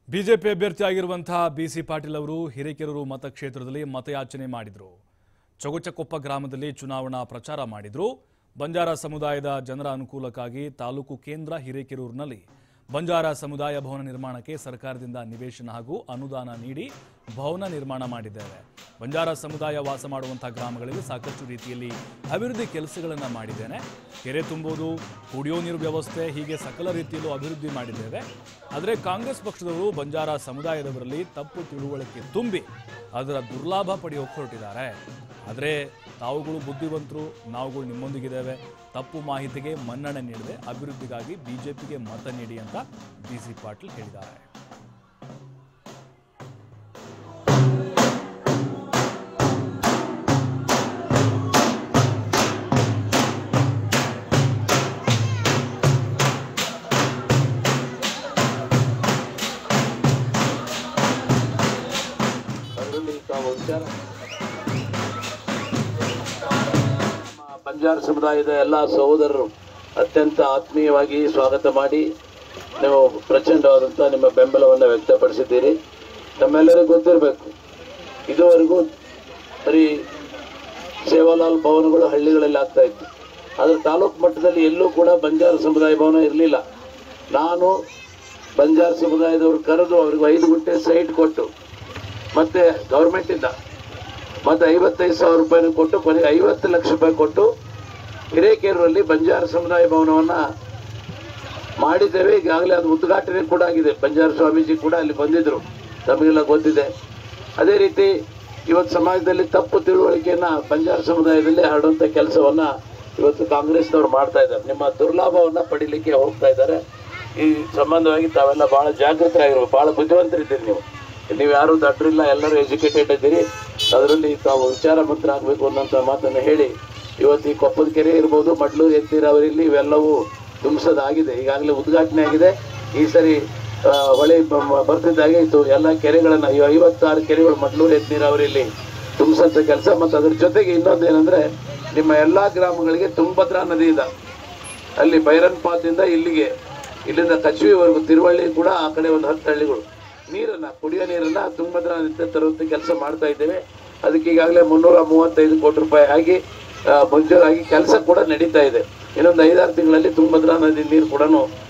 BJP ಅಭ್ಯರ್ಥಿಯಾಗಿರುವಂತಹ ಬಿಸಿ ಪಾಟೀಲ್ ಅವರು ಹಿರೇಕೆರೂರು ಮತಕ್ಷೇತ್ರದಲ್ಲಿ ಮತಯಾಚನೆ ಮಾಡಿದರು ಚೊಗಚಕೊಪ್ಪ ಗ್ರಾಮದಲ್ಲಿ ಚುನಾವಣಾ ಪ್ರಚಾರ ಮಾಡಿದರು ಬಂಜಾರ ಸಮುದಾಯದ ಜನರ ಅನುಕೂಲಕ್ಕಾಗಿ ತಾಲೂಕು ಕೇಂದ್ರ ಹಿರೇಕೆರೂರಿನಲ್ಲಿ ಬಂಜಾರ ಸಮುದಾಯ ಭವನ ನಿರ್ಮಾಣಕ್ಕೆ ಸರ್ಕಾರದಿಂದ ನಿವೇಶನ ಹಾಗೂ ಅನುದಾನ ನೀಡಿ ಭವನ ನಿರ್ಮಾಣ ಮಾಡಿದ್ದೇವೆ ಬಂಜಾರ ಸಮುದಾಯ ವಾಸ ಮಾಡುವಂತಹ ಗ್ರಾಮಗಳಲ್ಲಿ ಸಾಕಷ್ಟು ರೀತಿಯಲ್ಲಿ ಅಭಿವೃದ್ಧಿ ಕೆಲಸಗಳನ್ನು ಮಾಡಿದ್ದೇನೆ ಕೆರೆ ತುಂಬುವುದು ಕುಡಿಯೋ ನೀರು ವ್ಯವಸ್ಥೆ ಹೀಗೆ ಸಕಲ ರೀತಿಯಲ್ಲೂ ಅಭಿವೃದ್ಧಿ ಮಾಡಿದ್ದೇವೆ ಆದರೆ ಕಾಂಗ್ರೆಸ್ ಪಕ್ಷದವರು ಬಂಜಾರ ಸಮುದಾಯದವರಲ್ಲಿ ತಪ್ಪು ತಿಳುವಳಿಕೆ ತುಂಬಿ ಅದರ ದುರ್ಲಾಭ ಪಡೆಯೋಕೆ ಹೊರಟಿದ್ದಾರೆ ಆದರೆ ತಾವುಗಳು ಬುದ್ಧಿವಂತರು ನಾವುಗಳು ನಿಮ್ಮೊಂದಿಗಿದ್ದೇವೆ ತಪ್ಪು ಮಾಹಿತಿಗೆ ಮನ್ನಣೆ ನೀಡದೆ ಅಭಿವೃದ್ಧಿಗಾಗಿ ಬಿಜೆಪಿಗೆ ಮತ ನೀಡಿ ಅಂತ ಬಿ ಸಿ ಪಾಟೀಲ್ ಹೇಳಿದ್ದಾರೆ ಅದರಲ್ಲಿ ತಾವು ವಿಚಾರ ನಮ್ಮ ಬಂಜಾರ ಸಮುದಾಯದ ಎಲ್ಲ ಸಹೋದರರು ಅತ್ಯಂತ ಆತ್ಮೀಯವಾಗಿ ಸ್ವಾಗತ ಮಾಡಿ ನೀವು ಪ್ರಚಂಡವಾದಂಥ ನಿಮ್ಮ ಬೆಂಬಲವನ್ನು ವ್ಯಕ್ತಪಡಿಸಿದ್ದೀರಿ ನಮ್ಮೆಲ್ಲರಿಗೂ ಗೊತ್ತಿರಬೇಕು ಇದುವರೆಗೂ ಬರೀ ಸೇವಾಲಾಲ್ ಭವನಗಳು ಹಳ್ಳಿಗಳಲ್ಲಿ ಆಗ್ತಾ ಇತ್ತು ಆದರೆ ತಾಲೂಕು ಮಟ್ಟದಲ್ಲಿ ಎಲ್ಲೂ ಕೂಡ ಬಂಜಾರ ಸಮುದಾಯ ಭವನ ಇರಲಿಲ್ಲ ನಾನು ಬಂಜಾರ ಸಮುದಾಯದವರು ಕರೆದು ಅವ್ರಿಗೆ ಐದು ಗುಂಟೆ ಸೈಟ್ ಕೊಟ್ಟು ಮತ್ತೆ ಗೌರ್ಮೆಂಟಿಂದ ಮತ್ತೆ ಐವತ್ತೈದು ಸಾವಿರ ರೂಪಾಯಿನ ಕೊಟ್ಟು ಕೊನೆಗೆ ಐವತ್ತು ಲಕ್ಷ ರೂಪಾಯಿ ಕೊಟ್ಟು ಹಿರೇಕೆರೂರಲ್ಲಿ ಬಂಜಾರ ಸಮುದಾಯ ಭವನವನ್ನು ಮಾಡಿದ್ದೇವೆ ಈಗಾಗಲೇ ಅದು ಉದ್ಘಾಟನೆ ಕೂಡ ಆಗಿದೆ ಬಂಜಾರ ಸ್ವಾಮೀಜಿ ಕೂಡ ಅಲ್ಲಿ ಬಂದಿದ್ದರು ತಮಗೆಲ್ಲ ಗೊತ್ತಿದೆ ಅದೇ ರೀತಿ ಇವತ್ತು ಸಮಾಜದಲ್ಲಿ ತಪ್ಪು ತಿಳುವಳಿಕೆಯನ್ನ ಬಂಜಾರ ಸಮುದಾಯದಲ್ಲಿ ಹರಡುವಂಥ ಕೆಲಸವನ್ನ ಇವತ್ತು ಕಾಂಗ್ರೆಸ್ನವ್ರು ಮಾಡ್ತಾ ಇದ್ದಾರೆ ನಿಮ್ಮ ದುರ್ಲಾಭವನ್ನ ಪಡಿಲಿಕ್ಕೆ ಹೋಗ್ತಾ ಇದ್ದಾರೆ ಈ ಸಂಬಂಧವಾಗಿ ತಾವೆಲ್ಲ ಬಹಳ ಜಾಗೃತರಾಗಿರ್ಬೇಕು ಬಹಳ ಬುದ್ಧಿವಂತರಿದ್ದೀರಿ ನೀವು ನೀವು ಯಾರು ದಡ್ರಿಲ್ಲ ಎಲ್ಲರೂ ಎಜುಕೇಟೆಡ್ ಇದ್ದೀರಿ ಅದರಲ್ಲಿ ತಾವು ವಿಚಾರ ಮಂತ್ರರಾಗಬೇಕು ಅನ್ನೋಂಥ ಮಾತನ್ನು ಹೇಳಿ ಇವತ್ತು ಈ ಕೊಪ್ಪದ ಕೆರೆ ಇರ್ಬೋದು ಮಡ್ಲೂರು ಎತ್ತಿರವರಿಲ್ಲಿ ಇವೆಲ್ಲವೂ ತುಂಬಿಸೋದಾಗಿದೆ ಈಗಾಗಲೇ ಉದ್ಘಾಟನೆ ಆಗಿದೆ ಈ ಸರಿ ಆ, ಹೊಳೆ ಬ- ಮ- ಬರ್ತಿದ್ದಾಗೆ ಇದು ಎಲ್ಲ ಕೆರೆಗಳನ್ನು ಇವ- ಐವತ್ತಾರು ಕೆರೆಗಳು ಮಡ್ಲೂರು ಎತ್ ನೀರಾವರಿಯಲ್ಲಿ ತುಂಬಿಸಂತ ಕೆಲಸ ಮತ್ತು ಅದ್ರ ಜೊತೆಗೆ ಇನ್ನೊಂದು ಏನಂದ್ರೆ ನಿಮ್ಮ ಎಲ್ಲಾ ಗ್ರಾಮಗಳಿಗೆ ತುಂಗಭದ್ರಾ ನದಿ ಇದೆ ಅಲ್ಲಿ ಬೈರನ್ಪಾದಿಂದ ಇಲ್ಲಿಗೆ ಇಲ್ಲಿಂದ ಕಚುವಿವರೆಗೂ ತಿರುವಳ್ಳಿ ಕೂಡ ಆ ಕಡೆ ಒಂದು ಹತ್ತು ಹಳ್ಳಿಗಳು ನೀರನ್ನ ಕುಡಿಯೋ ನೀರನ್ನ ತುಂಗಭದ್ರಾ ನದಿ ತರುವಂತ ಕೆಲಸ ಮಾಡ್ತಾ ಇದ್ದೇವೆ ಅದಕ್ಕೆ ಈಗಾಗಲೇ ಮುನ್ನೂರ ಮೂವತ್ತೈದು ಕೋಟಿ ರೂಪಾಯಿ ಆಗಿ ಆ, ಮಂಜೂರಾಗಿ ಕೆಲಸ ಕೂಡ ನಡೀತಾ ಇದೆ ಇನ್ನೊಂದು ಐದಾರು ತಿಂಗಳಲ್ಲಿ ತುಂಗಭದ್ರಾ ನದಿ ನೀರು ಕೂಡ